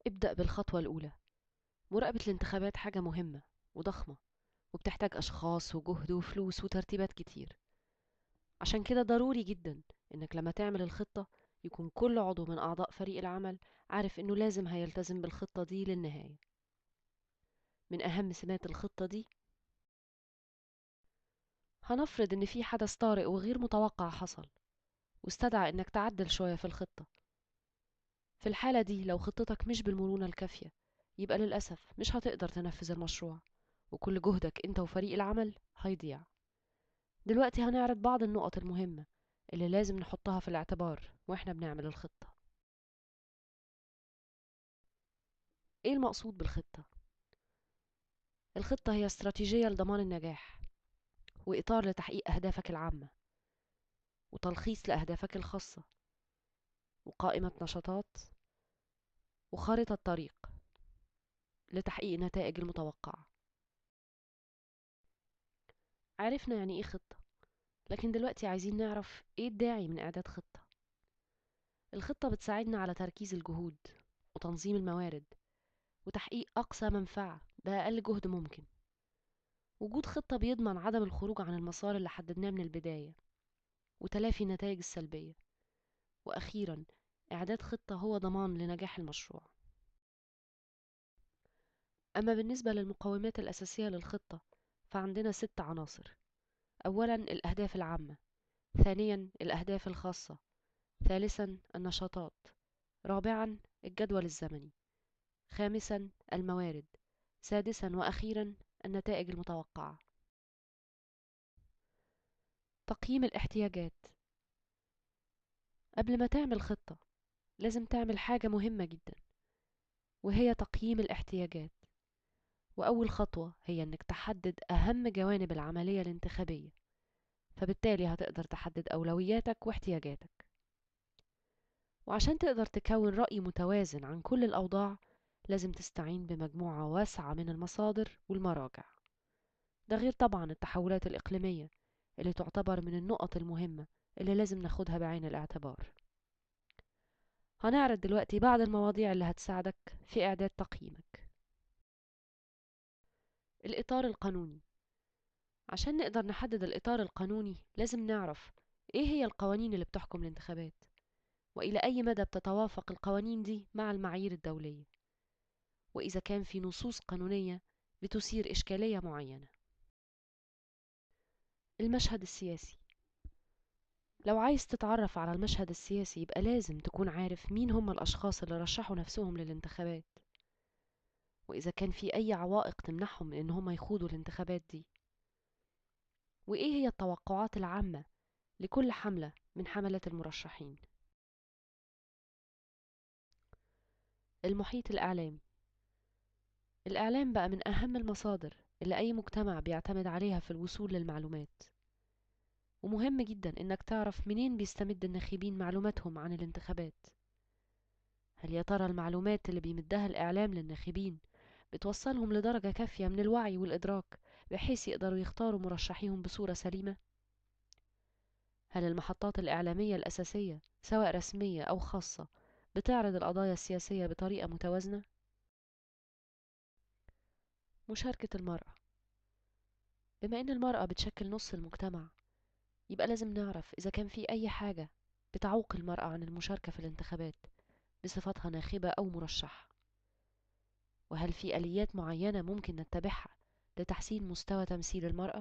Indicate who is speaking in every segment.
Speaker 1: ابدأ بالخطوة الأولى مراقبة الانتخابات حاجة مهمة وضخمة وبتحتاج أشخاص وجهد وفلوس وترتيبات كتير عشان كده ضروري جدا إنك لما تعمل الخطة يكون كل عضو من أعضاء فريق العمل عارف إنه لازم هيلتزم بالخطة دي للنهاية من أهم سمات الخطة دي هنفرض إن في حدث طارئ وغير متوقع حصل واستدعى إنك تعدل شوية في الخطة في الحالة دي لو خطتك مش بالمرونة الكافية يبقى للأسف مش هتقدر تنفذ المشروع وكل جهدك انت وفريق العمل هيضيع دلوقتي هنعرض بعض النقط المهمة اللي لازم نحطها في الاعتبار واحنا بنعمل الخطة ايه المقصود بالخطة؟ الخطة هي استراتيجية لضمان النجاح وإطار لتحقيق أهدافك العامة وتلخيص لأهدافك الخاصة وقائمة نشاطات وخارطة طريق لتحقيق النتائج المتوقعة عرفنا يعني ايه خطة لكن دلوقتي عايزين نعرف ايه الداعي من اعداد خطة الخطة بتساعدنا على تركيز الجهود وتنظيم الموارد وتحقيق أقصى منفعة بأقل جهد ممكن وجود خطة بيضمن عدم الخروج عن المسار اللي حددناه من البداية وتلافي النتائج السلبية وأخيرا إعداد خطة هو ضمان لنجاح المشروع أما بالنسبة للمقومات الأساسية للخطة فعندنا ست عناصر أولا الأهداف العامة ثانيا الأهداف الخاصة ثالثا النشاطات رابعا الجدول الزمني خامسا الموارد سادسا وأخيرا النتائج المتوقعة تقييم الاحتياجات قبل ما تعمل خطة لازم تعمل حاجة مهمة جدا وهي تقييم الاحتياجات وأول خطوة هي إنك تحدد أهم جوانب العملية الانتخابية فبالتالي هتقدر تحدد أولوياتك واحتياجاتك وعشان تقدر تكون رأي متوازن عن كل الأوضاع لازم تستعين بمجموعة واسعة من المصادر والمراجع ده غير طبعا التحولات الإقليمية اللي تعتبر من النقط المهمة اللي لازم ناخدها بعين الاعتبار هنعرض دلوقتي بعض المواضيع اللي هتساعدك في إعداد تقييمك الإطار القانوني عشان نقدر نحدد الإطار القانوني لازم نعرف إيه هي القوانين اللي بتحكم الانتخابات وإلى أي مدى بتتوافق القوانين دي مع المعايير الدولية وإذا كان في نصوص قانونية بتثير إشكالية معينة المشهد السياسي لو عايز تتعرف على المشهد السياسي يبقى لازم تكون عارف مين هم الأشخاص اللي رشحوا نفسهم للانتخابات وإذا كان في أي عوائق تمنعهم من إن هم يخوضوا الانتخابات دي وإيه هي التوقعات العامة لكل حملة من حملات المرشحين المحيط الإعلامي الإعلام بقى من أهم المصادر اللي أي مجتمع بيعتمد عليها في الوصول للمعلومات ومهم جدا إنك تعرف منين بيستمد الناخبين معلوماتهم عن الانتخابات هل يا ترى المعلومات اللي بيمدها الإعلام للناخبين بتوصلهم لدرجة كافية من الوعي والإدراك بحيث يقدروا يختاروا مرشحيهم بصورة سليمة؟ هل المحطات الإعلامية الأساسية سواء رسمية أو خاصة بتعرض القضايا السياسية بطريقة متوازنة؟ مشاركة المرأة بما إن المرأة بتشكل نص المجتمع يبقى لازم نعرف إذا كان في أي حاجة بتعوق المرأة عن المشاركة في الانتخابات بصفتها ناخبة أو مرشحة وهل في آليات معينة ممكن نتبعها لتحسين مستوى تمثيل المرأة؟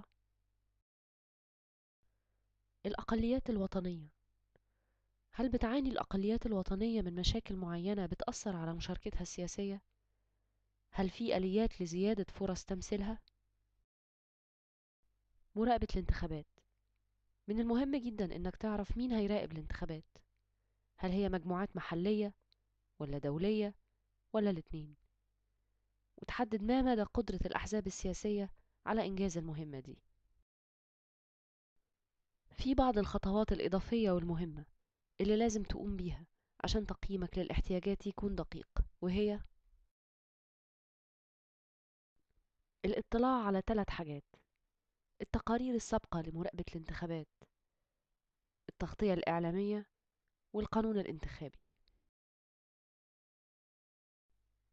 Speaker 1: الأقليات الوطنية هل بتعاني الأقليات الوطنية من مشاكل معينة بتأثر على مشاركتها السياسية؟ هل في آليات لزيادة فرص تمثيلها؟ مراقبة الانتخابات من المهم جدا إنك تعرف مين هيراقب الانتخابات هل هي مجموعات محلية ولا دولية ولا الاتنين وتحدد ما مدى قدرة الأحزاب السياسية على إنجاز المهمة دي في بعض الخطوات الإضافية والمهمة اللي لازم تقوم بيها عشان تقييمك للاحتياجات يكون دقيق وهي الاطلاع على ثلاث حاجات التقارير السابقة لمراقبة الانتخابات التغطية الإعلامية والقانون الانتخابي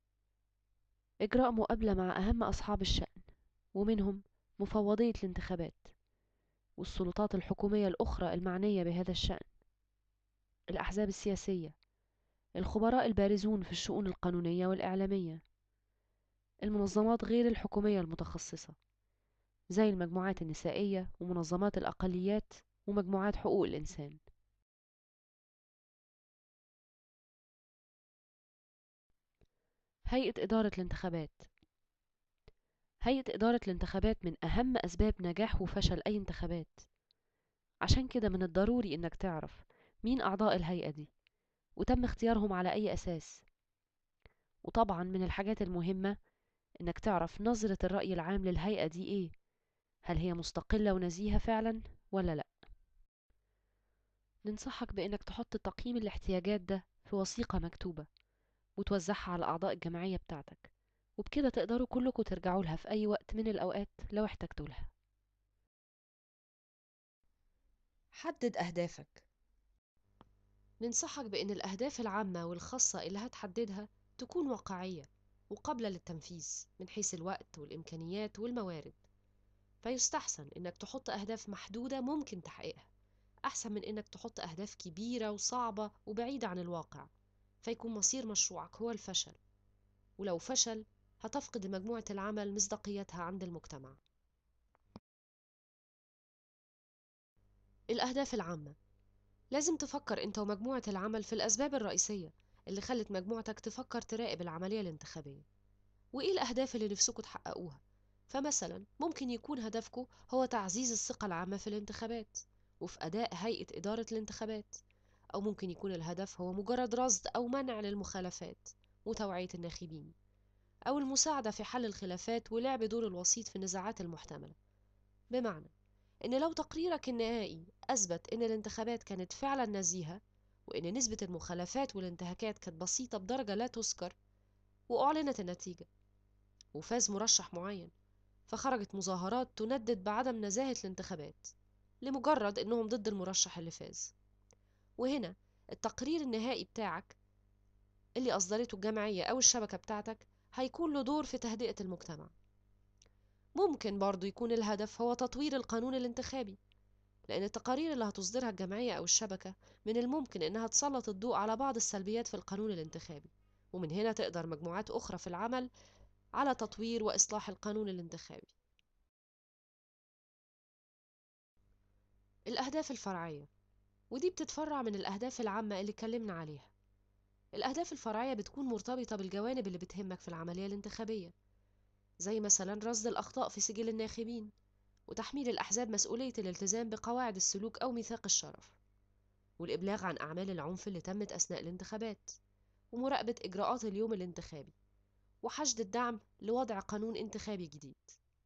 Speaker 1: إجراء مقابلة مع أهم أصحاب الشأن ومنهم مفوضية الانتخابات والسلطات الحكومية الأخرى المعنية بهذا الشأن الأحزاب السياسية الخبراء البارزون في الشؤون القانونية والإعلامية المنظمات غير الحكومية المتخصصة زي المجموعات النسائية ومنظمات الأقليات ومجموعات حقوق الإنسان هيئة إدارة الانتخابات هيئة إدارة الانتخابات من أهم أسباب نجاح وفشل أي انتخابات عشان كده من الضروري إنك تعرف مين أعضاء الهيئة دي وتم اختيارهم على أي أساس وطبعا من الحاجات المهمة إنك تعرف نظرة الرأي العام للهيئة دي إيه هل هي مستقلة ونزيهة فعلا ولا لأ ننصحك بإنك تحط تقييم الاحتياجات ده في وثيقة مكتوبة وتوزعها على أعضاء الجمعية بتاعتك وبكده تقدروا كلكم ترجعوا لها في أي وقت من الأوقات لو احتجتوا لها حدد أهدافك ننصحك بأن الأهداف العامة والخاصة اللي هتحددها تكون واقعية وقابلة للتنفيذ من حيث الوقت والإمكانيات والموارد فيستحسن إنك تحط أهداف محدودة ممكن تحقيقها أحسن من إنك تحط أهداف كبيرة وصعبة وبعيدة عن الواقع فيكون مصير مشروعك هو الفشل ولو فشل هتفقد مجموعة العمل مصداقيتها عند المجتمع الأهداف العامة لازم تفكر أنت ومجموعة العمل في الأسباب الرئيسية اللي خلت مجموعتك تفكر تراقب العملية الانتخابية وإيه الأهداف اللي نفسكم تحققوها فمثلا ممكن يكون هدفكم هو تعزيز الثقة العامة في الانتخابات وفي أداء هيئة إدارة الانتخابات أو ممكن يكون الهدف هو مجرد رصد أو منع للمخالفات وتوعية الناخبين أو المساعدة في حل الخلافات ولعب دور الوسيط في النزاعات المحتملة بمعنى إن لو تقريرك النهائي أثبت إن الانتخابات كانت فعلا نزيهة وإن نسبة المخالفات والانتهاكات كانت بسيطة بدرجة لا تذكر وأعلنت النتيجة وفاز مرشح معين فخرجت مظاهرات تندد بعدم نزاهة الانتخابات لمجرد إنهم ضد المرشح اللي فاز وهنا التقرير النهائي بتاعك اللي أصدرته الجمعية أو الشبكة بتاعتك هيكون له دور في تهدئة المجتمع ممكن برضو يكون الهدف هو تطوير القانون الانتخابي لأن التقارير اللي هتصدرها الجمعية أو الشبكة من الممكن إنها تسلط الضوء على بعض السلبيات في القانون الانتخابي ومن هنا تقدر مجموعات أخرى في العمل على تطوير وإصلاح القانون الانتخابي الأهداف الفرعية ودي بتتفرع من الأهداف العامة اللي اتكلمنا عليها الأهداف الفرعية بتكون مرتبطة بالجوانب اللي بتهمك في العملية الانتخابية زي مثلا رصد الأخطاء في سجل الناخبين وتحميل الأحزاب مسؤولية الالتزام بقواعد السلوك أو ميثاق الشرف والإبلاغ عن أعمال العنف اللي تمت أثناء الانتخابات ومراقبة إجراءات اليوم الانتخابي وحشد الدعم لوضع قانون انتخابي جديد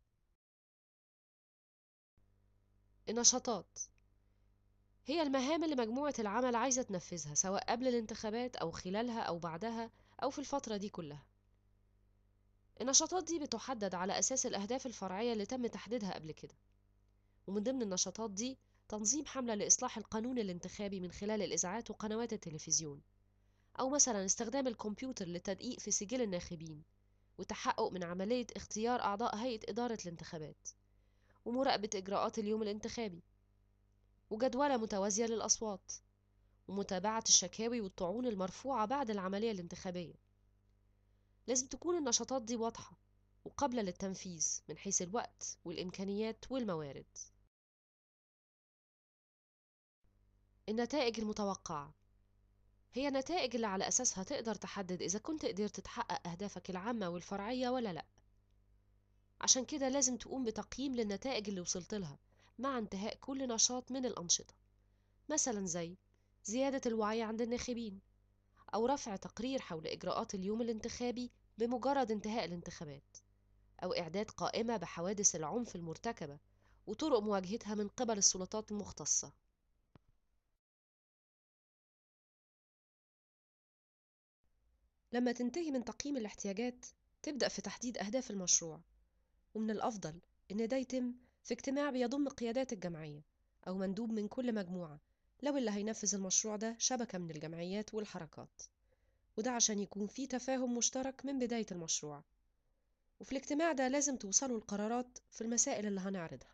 Speaker 1: النشاطات هي المهام اللي مجموعة العمل عايزة تنفذها سواء قبل الانتخابات أو خلالها أو بعدها أو في الفترة دي كلها النشاطات دي بتحدد على أساس الأهداف الفرعية اللي تم تحديدها قبل كده ومن ضمن النشاطات دي تنظيم حملة لإصلاح القانون الانتخابي من خلال الإذاعات وقنوات التلفزيون أو مثلا استخدام الكمبيوتر للتدقيق في سجل الناخبين وتحقق من عملية اختيار أعضاء هيئة إدارة الانتخابات ومراقبة إجراءات اليوم الانتخابي وجدولة متوازية للأصوات ومتابعة الشكاوي والطعون المرفوعة بعد العملية الانتخابية لازم تكون النشاطات دي واضحة وقابلة للتنفيذ من حيث الوقت والإمكانيات والموارد النتائج المتوقعة هي النتائج اللي على أساسها تقدر تحدد إذا كنت قدرت تحقق أهدافك العامة والفرعية ولا لأ عشان كده لازم تقوم بتقييم للنتائج اللي وصلت لها مع انتهاء كل نشاط من الأنشطة مثلا زي زيادة الوعي عند الناخبين أو رفع تقرير حول إجراءات اليوم الانتخابي بمجرد انتهاء الانتخابات أو إعداد قائمة بحوادث العنف المرتكبة وطرق مواجهتها من قبل السلطات المختصة لما تنتهي من تقييم الاحتياجات تبدأ في تحديد أهداف المشروع ومن الأفضل إن ده يتم في اجتماع بيضم قيادات الجمعية أو مندوب من كل مجموعة لو اللي هينفذ المشروع ده شبكة من الجمعيات والحركات وده عشان يكون في تفاهم مشترك من بداية المشروع
Speaker 2: وفي الاجتماع ده لازم توصلوا لقرارات في المسائل اللي هنعرضها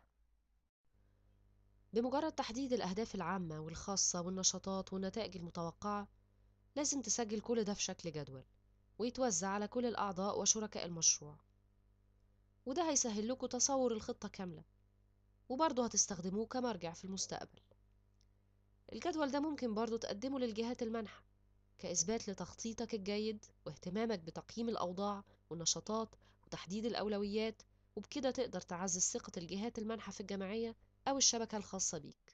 Speaker 2: بمجرد تحديد الأهداف العامة والخاصة والنشاطات والنتائج المتوقعة لازم تسجل كل ده في شكل جدول ويتوزع على كل الأعضاء وشركاء المشروع وده هيسهل لكم تصور الخطة كاملة وبرضه هتستخدموه كمرجع في المستقبل الجدول ده ممكن برضه تقدمه للجهات المانحة كإثبات لتخطيطك الجيد واهتمامك بتقييم الأوضاع والنشاطات وتحديد الأولويات وبكده تقدر تعزز ثقة الجهات المانحة في الجمعية أو الشبكة الخاصة بيك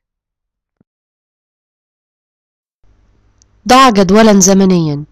Speaker 2: ضع جدولا زمنيا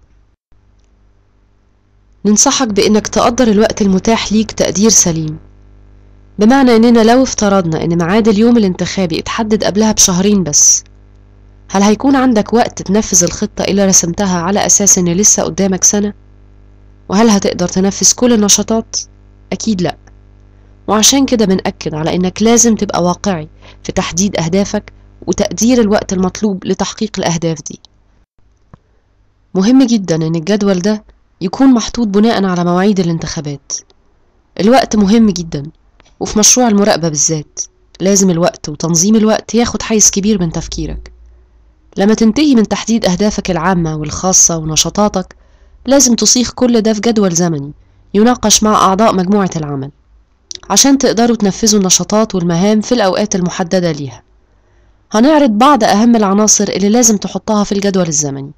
Speaker 2: ننصحك بإنك تقدر الوقت المتاح ليك تقدير سليم بمعنى إننا لو افترضنا إن ميعاد اليوم الانتخابي اتحدد قبلها بشهرين بس هل هيكون عندك وقت تنفذ الخطة اللي رسمتها على أساس إن لسه قدامك سنة؟ وهل هتقدر تنفذ كل النشاطات؟ أكيد لأ وعشان كده بنأكد على إنك لازم تبقى واقعي في تحديد أهدافك وتقدير الوقت المطلوب لتحقيق الأهداف دي مهم جدا إن الجدول ده يكون محطوط بناء على مواعيد الانتخابات الوقت مهم جدا وفي مشروع المراقبة بالذات لازم الوقت وتنظيم الوقت ياخد حيز كبير من تفكيرك لما تنتهي من تحديد أهدافك العامة والخاصة ونشاطاتك لازم تصيغ كل ده في جدول زمني يناقش مع أعضاء مجموعة العمل عشان تقدروا تنفذوا النشاطات والمهام في الأوقات المحددة ليها هنعرض بعض أهم العناصر اللي لازم تحطها في الجدول الزمني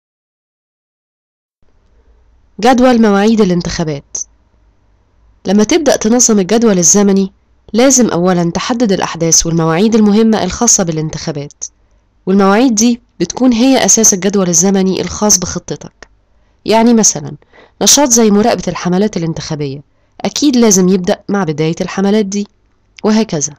Speaker 2: جدول مواعيد الانتخابات لما تبدأ تنظم الجدول الزمني لازم أولا تحدد الأحداث والمواعيد المهمة الخاصة بالانتخابات والمواعيد دي بتكون هي أساس الجدول الزمني الخاص بخطتك يعني مثلا نشاط زي مراقبة الحملات الانتخابية أكيد لازم يبدأ مع بداية الحملات دي وهكذا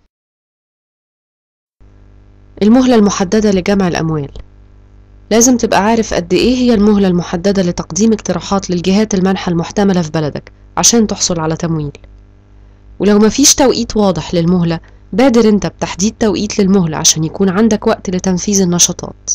Speaker 2: المهلة المحددة لجمع الأموال لازم تبقى عارف قد إيه هي المهلة المحددة لتقديم اقتراحات للجهات المنحة المحتملة في بلدك عشان تحصل على تمويل ولو مفيش توقيت واضح للمهلة بادر انت بتحديد توقيت للمهلة عشان يكون عندك وقت لتنفيذ النشاطات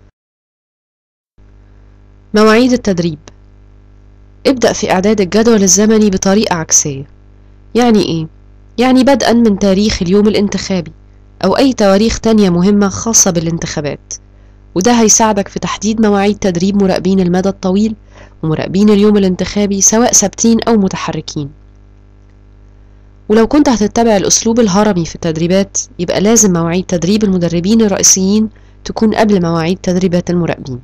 Speaker 2: مواعيد التدريب ابدأ في إعداد الجدول الزمني بطريقة عكسية يعني إيه؟ يعني بدءا من تاريخ اليوم الانتخابي أو أي تواريخ تانية مهمة خاصة بالانتخابات وده هيساعدك في تحديد مواعيد تدريب مراقبين المدى الطويل ومراقبين اليوم الانتخابي سواء ثابتين أو متحركين ولو كنت هتتبع الأسلوب الهرمي في التدريبات يبقى لازم مواعيد تدريب المدربين الرئيسيين تكون قبل مواعيد تدريبات المراقبين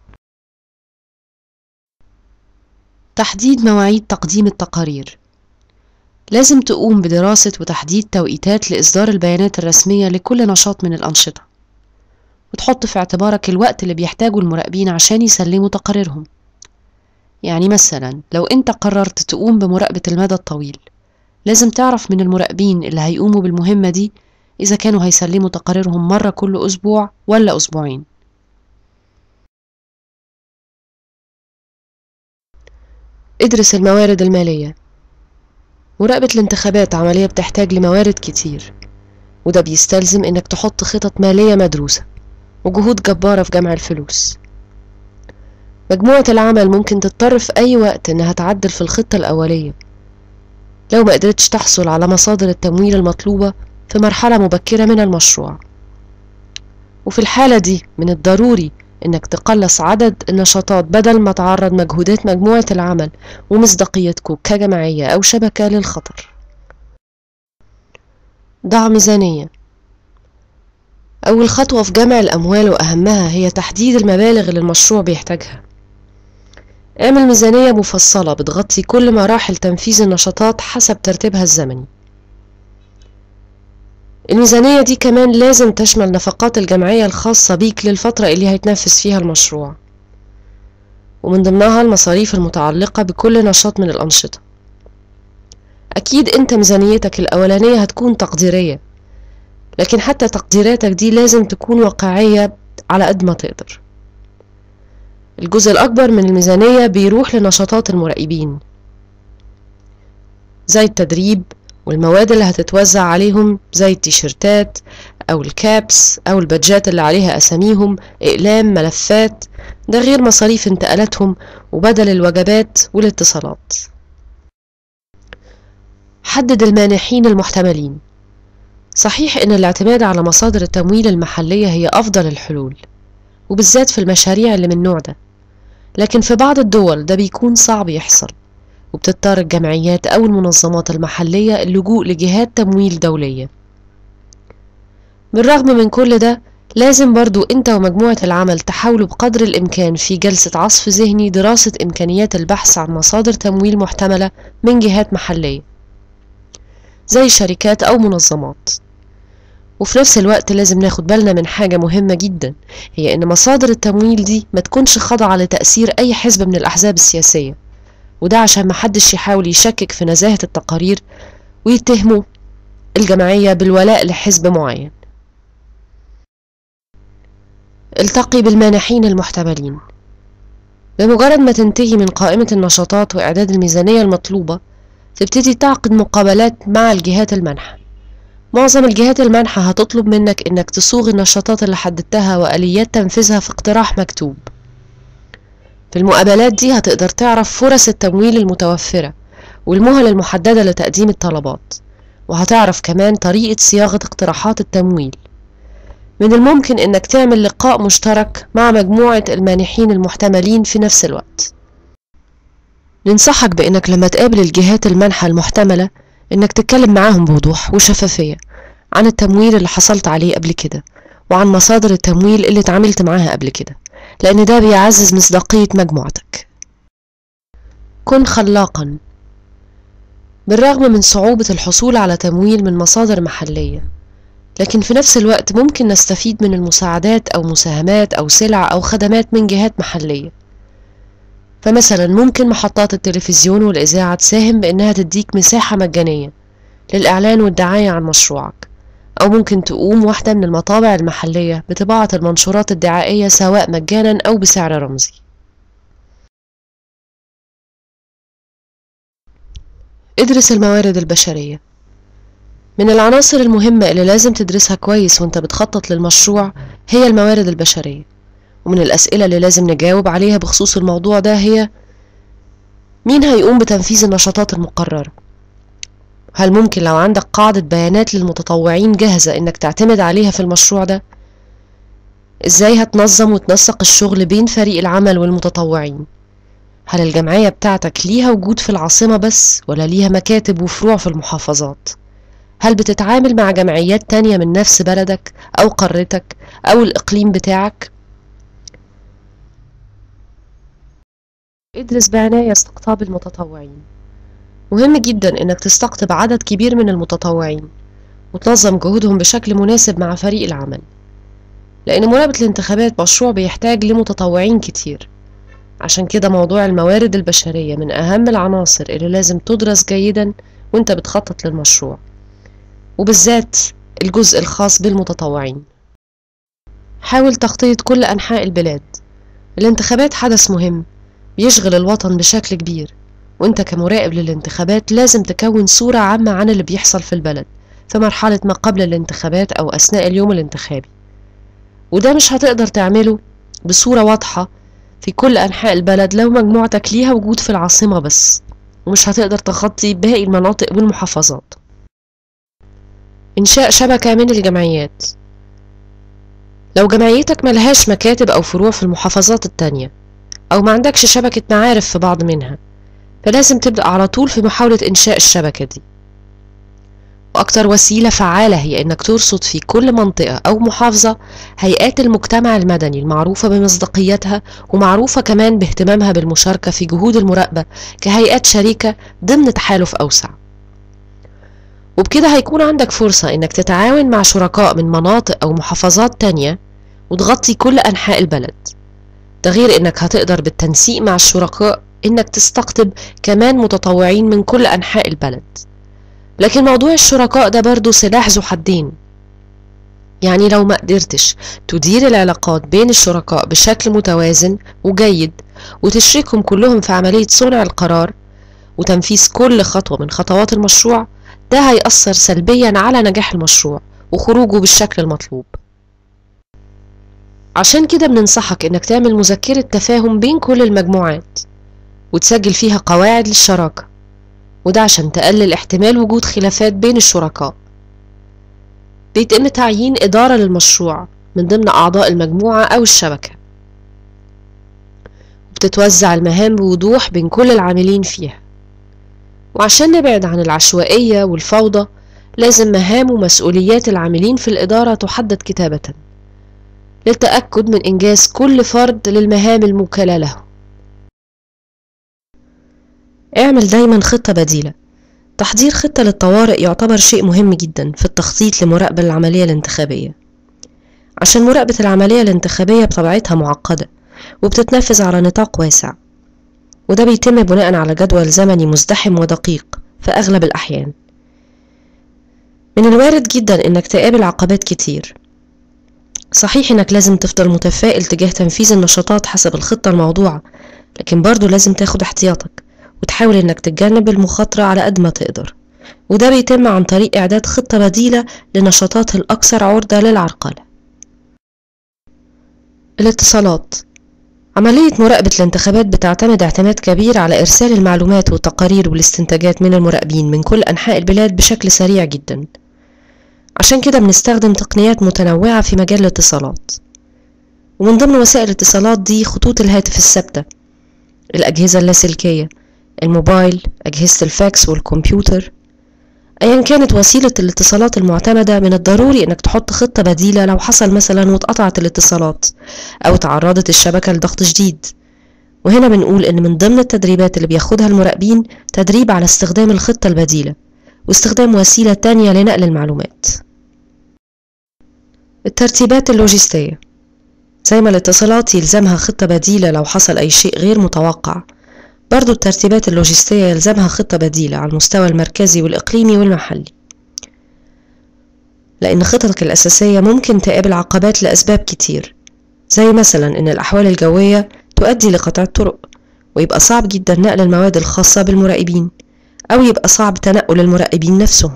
Speaker 2: تحديد مواعيد تقديم التقارير لازم تقوم بدراسة وتحديد توقيتات لإصدار البيانات الرسمية لكل نشاط من الأنشطة وتحط في اعتبارك الوقت اللي بيحتاجه المراقبين عشان يسلموا تقاريرهم يعني مثلا لو انت قررت تقوم بمراقبة المدى الطويل لازم تعرف من المراقبين اللي هيقوموا بالمهمة دي إذا كانوا هيسلموا تقاريرهم مرة كل أسبوع ولا أسبوعين ادرس الموارد المالية مراقبة الانتخابات عملية بتحتاج لموارد كتير وده بيستلزم إنك تحط خطط مالية مدروسة وجهود جبارة في جمع الفلوس مجموعة العمل ممكن تضطر في أي وقت إنها تعدل في الخطة الأولية لو ما قدرتش تحصل على مصادر التمويل المطلوبة في مرحلة مبكرة من المشروع وفي الحالة دي من الضروري إنك تقلص عدد النشاطات بدل ما تعرض مجهودات مجموعة العمل ومصداقيتكم كجمعية أو شبكة للخطر ضع ميزانية أول خطوة في جمع الأموال وأهمها هي تحديد المبالغ اللي المشروع بيحتاجها اعمل ميزانية مفصلة بتغطي كل مراحل تنفيذ النشاطات حسب ترتيبها الزمني الميزانية دي كمان لازم تشمل نفقات الجمعية الخاصة بيك للفترة اللي هيتنفذ فيها المشروع ومن ضمنها المصاريف المتعلقة بكل نشاط من الأنشطة أكيد أنت ميزانيتك الأولانية هتكون تقديرية لكن حتى تقديراتك دي لازم تكون واقعية على قد ما تقدر الجزء الأكبر من الميزانية بيروح لنشاطات المراقبين زي التدريب والمواد اللي هتتوزع عليهم زي التيشيرتات أو الكابس أو البادجات اللي عليها أساميهم إقلام ملفات ده غير مصاريف انتقالاتهم وبدل الوجبات والاتصالات حدد المانحين المحتملين صحيح إن الاعتماد على مصادر التمويل المحلية هي أفضل الحلول وبالذات في المشاريع اللي من النوع ده لكن في بعض الدول ده بيكون صعب يحصل وبتضطر الجمعيات أو المنظمات المحلية اللجوء لجهات تمويل دولية بالرغم من كل ده لازم برضو انت ومجموعة العمل تحاولوا بقدر الإمكان في جلسة عصف ذهني دراسة إمكانيات البحث عن مصادر تمويل محتملة من جهات محلية زي شركات أو منظمات وفي نفس الوقت لازم ناخد بالنا من حاجة مهمة جدا هي إن مصادر التمويل دي ما تكونش خاضعة لتأثير أي حزب من الأحزاب السياسية وده عشان محدش يحاول يشكك في نزاهة التقارير ويتهموا الجمعية بالولاء لحزب معين التقي بالمانحين المحتملين بمجرد ما تنتهي من قائمة النشاطات وإعداد الميزانية المطلوبة تبتدي تعقد مقابلات مع الجهات المنحة معظم الجهات المنحة هتطلب منك إنك تصوغ النشاطات اللي حددتها وآليات تنفيذها في اقتراح مكتوب في المقابلات دي هتقدر تعرف فرص التمويل المتوفرة والمهل المحددة لتقديم الطلبات وهتعرف كمان طريقة صياغة اقتراحات التمويل من الممكن إنك تعمل لقاء مشترك مع مجموعة المانحين المحتملين في نفس الوقت ننصحك بإنك لما تقابل الجهات المنحة المحتملة إنك تتكلم معاهم بوضوح وشفافية عن التمويل اللي حصلت عليه قبل كده وعن مصادر التمويل اللي اتعاملت معاها قبل كده لأن ده بيعزز مصداقية مجموعتك كن خلاقا بالرغم من صعوبة الحصول على تمويل من مصادر محلية لكن في نفس الوقت ممكن نستفيد من المساعدات أو مساهمات أو سلع أو خدمات من جهات محلية فمثلا ممكن محطات التلفزيون والإذاعة تساهم بإنها تديك مساحة مجانية للإعلان والدعاية عن مشروعك أو ممكن تقوم واحدة من المطابع المحلية بطباعة المنشورات الدعائية سواء مجانا أو بسعر رمزي ادرس الموارد البشرية من العناصر المهمة اللي لازم تدرسها كويس وانت بتخطط للمشروع هي الموارد البشرية ومن الأسئلة اللي لازم نجاوب عليها بخصوص الموضوع ده هي مين هيقوم بتنفيذ النشاطات المقررة؟ هل ممكن لو عندك قاعدة بيانات للمتطوعين جاهزة إنك تعتمد عليها في المشروع ده؟ إزاي هتنظم وتنسق الشغل بين فريق العمل والمتطوعين؟ هل الجمعية بتاعتك ليها وجود في العاصمة بس ولا ليها مكاتب وفروع في المحافظات؟ هل بتتعامل مع جمعيات تانية من نفس بلدك أو قارتك أو الإقليم بتاعك؟ ادرس بعناية استقطاب المتطوعين مهم جدا إنك تستقطب عدد كبير من المتطوعين وتنظم جهودهم بشكل مناسب مع فريق العمل لأن مراقبة الانتخابات مشروع بيحتاج لمتطوعين كتير عشان كده موضوع الموارد البشرية من أهم العناصر اللي لازم تدرس جيدا وانت بتخطط للمشروع وبالذات الجزء الخاص بالمتطوعين حاول تغطية كل أنحاء البلاد الانتخابات حدث مهم بيشغل الوطن بشكل كبير وانت كمراقب للانتخابات لازم تكون صورة عامة عن اللي بيحصل في البلد في مرحلة ما قبل الانتخابات أو أثناء اليوم الانتخابي وده مش هتقدر تعمله بصورة واضحة في كل أنحاء البلد لو مجموعتك ليها وجود في العاصمة بس ومش هتقدر تغطي باقي المناطق والمحافظات إنشاء شبكة من الجمعيات لو جمعيتك ملهاش مكاتب أو فروع في المحافظات التانية أو ما عندكش شبكة معارف في بعض منها فلازم تبدأ على طول في محاولة إنشاء الشبكة دي وأكتر وسيلة فعالة هي إنك ترصد في كل منطقة أو محافظة هيئات المجتمع المدني المعروفة بمصداقيتها ومعروفة كمان باهتمامها بالمشاركة في جهود المراقبة كهيئات شريكة ضمن تحالف أوسع وبكده هيكون عندك فرصة إنك تتعاون مع شركاء من مناطق أو محافظات تانية وتغطي كل أنحاء البلد ده غير إنك هتقدر بالتنسيق مع الشركاء إنك تستقطب كمان متطوعين من كل أنحاء البلد لكن موضوع الشركاء ده برضو سلاح ذو حدين يعني لو ما قدرتش تدير العلاقات بين الشركاء بشكل متوازن وجيد وتشركهم كلهم في عملية صنع القرار وتنفيذ كل خطوة من خطوات المشروع ده هيأثر سلبيا على نجاح المشروع وخروجه بالشكل المطلوب عشان كده بننصحك انك تعمل مذكرة تفاهم بين كل المجموعات وتسجل فيها قواعد للشراكة وده عشان تقلل احتمال وجود خلافات بين الشركاء بيتم تعيين إدارة للمشروع من ضمن أعضاء المجموعة أو الشبكة وبتتوزع المهام بوضوح بين كل العاملين فيها وعشان نبعد عن العشوائية والفوضى لازم مهام ومسؤوليات العاملين في الإدارة تحدد كتابة للتأكد من إنجاز كل فرد للمهام الموكلة له اعمل دايما خطة بديلة تحضير خطة للطوارئ يعتبر شيء مهم جدا في التخطيط لمراقبة العملية الانتخابية عشان مراقبة العملية الانتخابية بطبيعتها معقدة وبتتنفذ على نطاق واسع وده بيتم بناء على جدول زمني مزدحم ودقيق في أغلب الأحيان من الوارد جدا إنك تقابل عقبات كتير صحيح إنك لازم تفضل متفائل تجاه تنفيذ النشاطات حسب الخطة الموضوعة لكن برضو لازم تاخد احتياطك وتحاول إنك تتجنب المخاطرة على قد ما تقدر وده بيتم عن طريق إعداد خطة بديلة للنشاطات الأكثر عرضة للعرقلة الاتصالات عملية مراقبة الانتخابات بتعتمد اعتماد كبير على إرسال المعلومات والتقارير والاستنتاجات من المراقبين من كل أنحاء البلاد بشكل سريع جدا عشان كده بنستخدم تقنيات متنوعة في مجال الاتصالات ومن ضمن وسائل الاتصالات دي خطوط الهاتف الثابتة الأجهزة اللاسلكية الموبايل أجهزة الفاكس والكمبيوتر أيا كانت وسيلة الاتصالات المعتمدة من الضروري إنك تحط خطة بديلة لو حصل مثلا واتقطعت الاتصالات أو تعرضت الشبكة لضغط شديد وهنا بنقول إن من ضمن التدريبات اللي بياخدها المراقبين تدريب على استخدام الخطة البديلة واستخدام وسيلة تانية لنقل المعلومات الترتيبات اللوجستية زي ما الاتصالات يلزمها خطة بديلة لو حصل أي شيء غير متوقع برضو الترتيبات اللوجستية يلزمها خطة بديلة على المستوى المركزي والإقليمي والمحلي لأن خططك الأساسية ممكن تقابل عقبات لأسباب كتير زي مثلا إن الأحوال الجوية تؤدي لقطع الطرق ويبقى صعب جدا نقل المواد الخاصة بالمراقبين أو يبقى صعب تنقل المراقبين نفسهم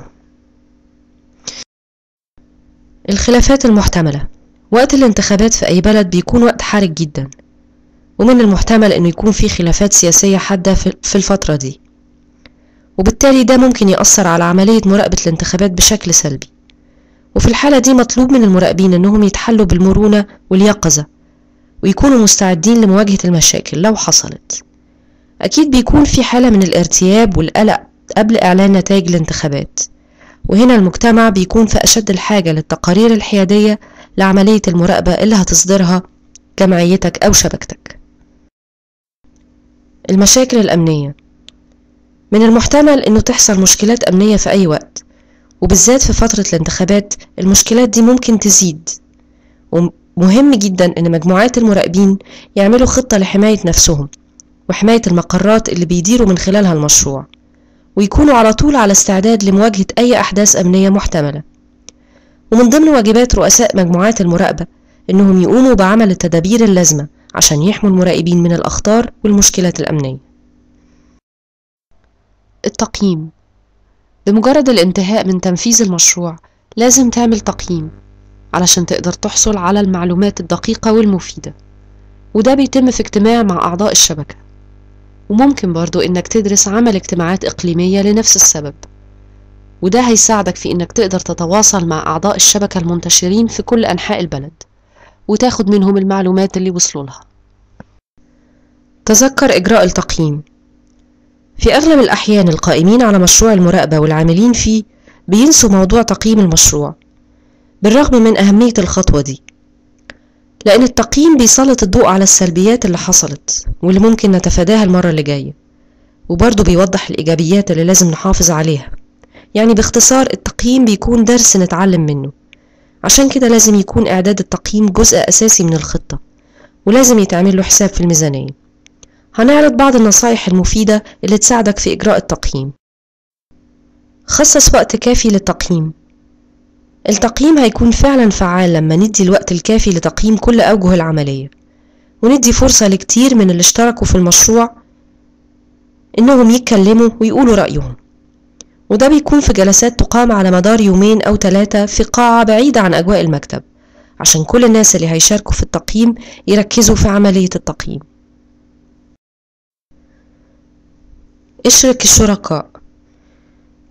Speaker 2: الخلافات المحتملة وقت الانتخابات في أي بلد بيكون وقت حرج جدا ومن المحتمل أنه يكون في خلافات سياسية حادة في الفترة دي وبالتالي ده ممكن يأثر على عملية مراقبة الانتخابات بشكل سلبي وفي الحالة دي مطلوب من المراقبين أنهم يتحلوا بالمرونة واليقظة ويكونوا مستعدين لمواجهة المشاكل لو حصلت أكيد بيكون في حالة من الارتياب والقلق قبل إعلان نتائج الانتخابات وهنا المجتمع بيكون في أشد الحاجة للتقارير الحيادية لعملية المراقبة اللي هتصدرها جمعيتك أو شبكتك المشاكل الأمنية من المحتمل أنه تحصل مشكلات أمنية في أي وقت وبالذات في فترة الانتخابات المشكلات دي ممكن تزيد ومهم جدا أن مجموعات المراقبين يعملوا خطة لحماية نفسهم وحماية المقرات اللي بيديروا من خلالها المشروع ويكونوا على طول على استعداد لمواجهة أي أحداث أمنية محتملة ومن ضمن واجبات رؤساء مجموعات المراقبة إنهم يقوموا بعمل التدابير اللازمة عشان يحموا المراقبين من الأخطار والمشكلات الأمنية التقييم بمجرد الانتهاء من تنفيذ المشروع لازم تعمل تقييم علشان تقدر تحصل على المعلومات الدقيقة والمفيدة وده بيتم في اجتماع مع أعضاء الشبكة وممكن برضو إنك تدرس عمل اجتماعات إقليمية لنفس السبب وده هيساعدك في إنك تقدر تتواصل مع أعضاء الشبكة المنتشرين في كل أنحاء البلد وتاخد منهم المعلومات اللي وصلوا لها تذكر إجراء التقييم في أغلب الأحيان القائمين على مشروع المراقبة والعاملين فيه بينسوا موضوع تقييم المشروع بالرغم من أهمية الخطوة دي لأن التقييم بيسلط الضوء على السلبيات اللي حصلت واللي ممكن نتفاداها المرة اللي جاية وبرضه بيوضح الإيجابيات اللي لازم نحافظ عليها يعني باختصار التقييم بيكون درس نتعلم منه عشان كده لازم يكون إعداد التقييم جزء أساسي من الخطة ولازم يتعمل له حساب في الميزانية هنعرض بعض النصائح المفيدة اللي تساعدك في إجراء التقييم خصص وقت كافي للتقييم التقييم هيكون فعلا فعال لما ندي الوقت الكافي لتقييم كل أوجه العملية وندي فرصة لكتير من اللي اشتركوا في المشروع إنهم يتكلموا ويقولوا رأيهم وده بيكون في جلسات تقام على مدار يومين أو ثلاثة في قاعة بعيدة عن أجواء المكتب عشان كل الناس اللي هيشاركوا في التقييم يركزوا في عملية التقييم اشرك الشركاء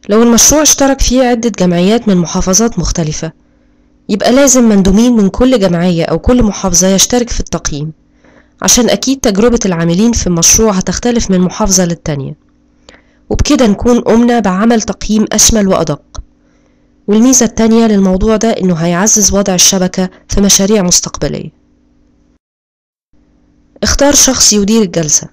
Speaker 2: لو المشروع اشترك فيه عدة جمعيات من محافظات مختلفة يبقى لازم مندوبين من كل جمعية أو كل محافظة يشترك في التقييم عشان أكيد تجربة العاملين في المشروع هتختلف من محافظة للتانية وبكده نكون قمنا بعمل تقييم أشمل وأدق والميزة التانية للموضوع ده إنه هيعزز وضع الشبكة في مشاريع مستقبلية اختار شخص يدير الجلسة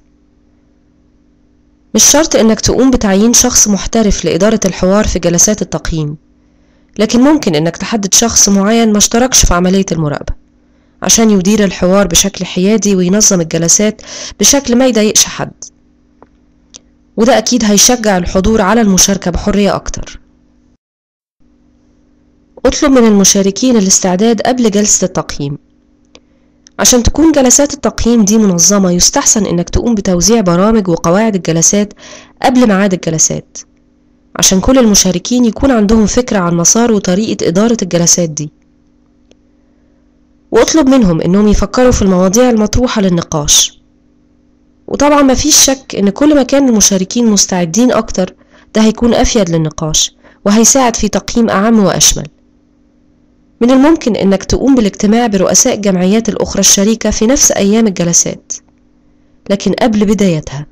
Speaker 2: مش شرط إنك تقوم بتعيين شخص محترف لإدارة الحوار في جلسات التقييم لكن ممكن إنك تحدد شخص معين ما اشتركش في عملية المراقبة عشان يدير الحوار بشكل حيادي وينظم الجلسات بشكل ما يضايقش حد وده أكيد هيشجع الحضور على المشاركة بحرية أكتر اطلب من المشاركين الاستعداد قبل جلسة التقييم عشان تكون جلسات التقييم دي منظمة يستحسن إنك تقوم بتوزيع برامج وقواعد الجلسات قبل ميعاد الجلسات عشان كل المشاركين يكون عندهم فكرة عن مسار وطريقة إدارة الجلسات دي واطلب منهم إنهم يفكروا في المواضيع المطروحة للنقاش وطبعا مفيش شك إن كل ما كان المشاركين مستعدين أكتر ده هيكون أفيد للنقاش وهيساعد في تقييم أعم وأشمل من الممكن إنك تقوم بالاجتماع برؤساء الجمعيات الأخرى الشريكة في نفس أيام الجلسات لكن قبل بدايتها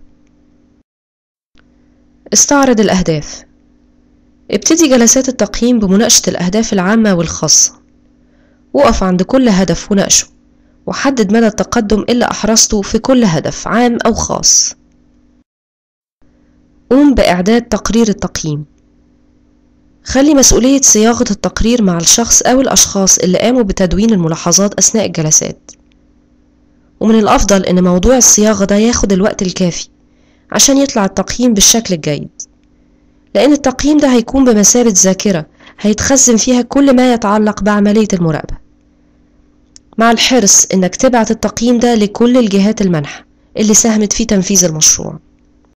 Speaker 2: استعرض الأهداف ابتدي جلسات التقييم بمناقشة الأهداف العامة والخاصة وقف عند كل هدف وناقشه وحدد مدى التقدم اللي أحرزته في كل هدف عام أو خاص قوم بإعداد تقرير التقييم خلي مسؤولية صياغة التقرير مع الشخص أو الأشخاص اللي قاموا بتدوين الملاحظات أثناء الجلسات ومن الأفضل إن موضوع الصياغة ده ياخد الوقت الكافي عشان يطلع التقييم بالشكل الجيد لأن التقييم ده هيكون بمثابة ذاكرة هيتخزن فيها كل ما يتعلق بعملية المراقبة مع الحرص إنك تبعت التقييم ده لكل الجهات المنحة اللي ساهمت في تنفيذ المشروع